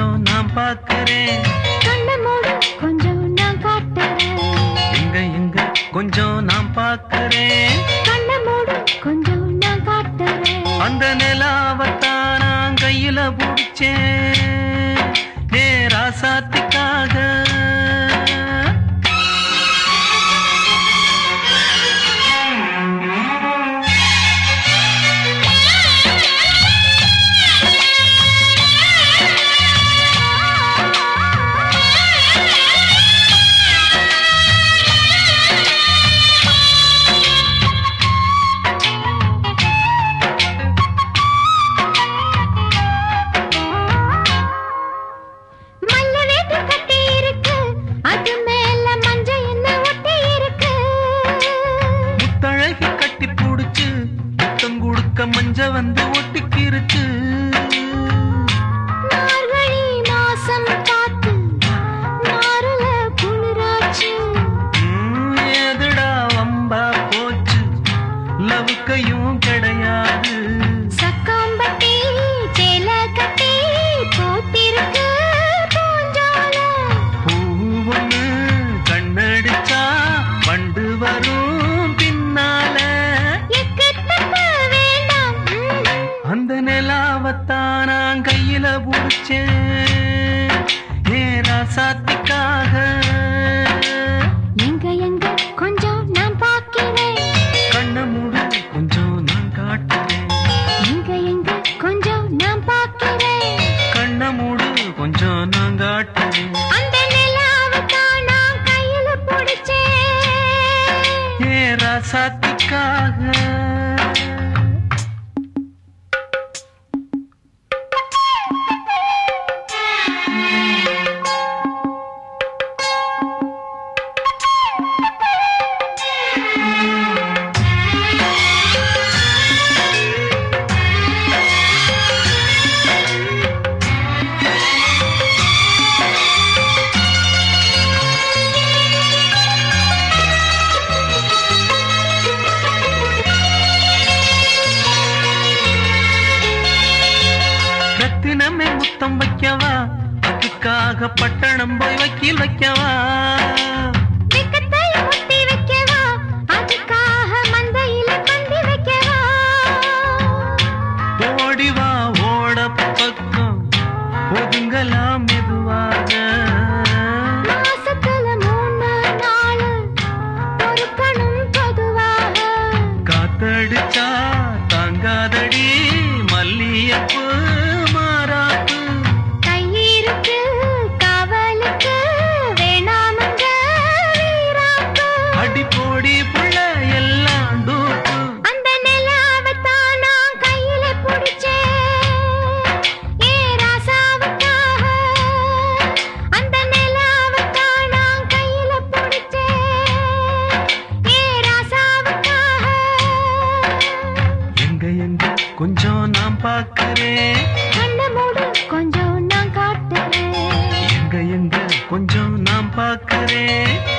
கொஞ்சம் நான் பார்க்கறேன் கண்ண மூடு கொஞ்சம் நான் காட்டுறேன் எங்க எங்க கொஞ்சம் நான் பார்க்கறேன் கண்ண மூடு கொஞ்சம் நான் காட்டுறேன் அந்த நிலாவத்தான் நான் கையில பிடிச்சேன் ஏ ராசாத்திக்காக மல்ல வேட்டி கட்டி இருக்கு அது மேல மஞ்ச என்ன ஒட்டி இருக்கு முத்தழகி கட்டி பிடிச்சு முத்தம் கொடுக்க மஞ்ச வந்து ஒட்டிக்கிருச்சு மார்கழி மாசம் பார்த்து மாறுல குளிராச்சு ம், ஏதுடா வம்பா போச்சு லவுக்கையும் கிடையாது சக்காம்பட்டி சேல கட்டி போட்டிருக்கு பூஞ்சால பூ ஒண்ணு கண்ணடிச்சா வண்டு வரும் பின்னால எக்கத்தக்க வேண்டாம் ம். அந்த நிலாவத்தான் நான் கையில பிடிச்சேன் ஏ ராசாத்திக்காக எங்க எங்க கொஞ்சம் நான் பார்க்கிறேன் கண்ண மூடு கொஞ்சம் நான் காட்டுறேன் எங்க எங்க கொஞ்சம் நான் பார்க்கிறேன் கண்ண மூடு கொஞ்சம் நான் காட்டுறேன் அந்த நிலாவை தான் நான் கையில பிடிச்சேன் ஏ ராசாத்திக்காக ரத்தினமே முத்தம் வைக்கவா அதுக்காக பட்டணம் போய் வக்கீல் வைக்கவா வெக்கத்தை முத்தி வைக்கவா அதுக்காக மந்தையில பந்தி வைக்கவா ஓடிவா ஓட பக்கம் ஒதுங்கலாம் மெதுவாக மாசத்துல மூணு நாள் பொறுக்கணும் பொதுவாக காத்தடிச்சா தாங்காதடி மல்லியப்பு மாறாப்பு கையிருக்கு காவலுக்கு வேணாமங்க வீராப்பு அடி போடி புள்ள எல்லாம் டூப்பு அந்த நிலாவை தான் நான் கையில பிடிச்சேன் ஏ ராசாவுக்காக அந்த நிலாவை தான் நான் கையில பிடிச்சேன் ஏ ராசாவுக்காக எங்க எங்க கொஞ்சம் நான் பார்க்கிறேன் கண்ண மூடு கொஞ்சம் நான் காட்டுறேன் எங்க எங்க கொஞ்சம் நான் பார்க்கிறேன்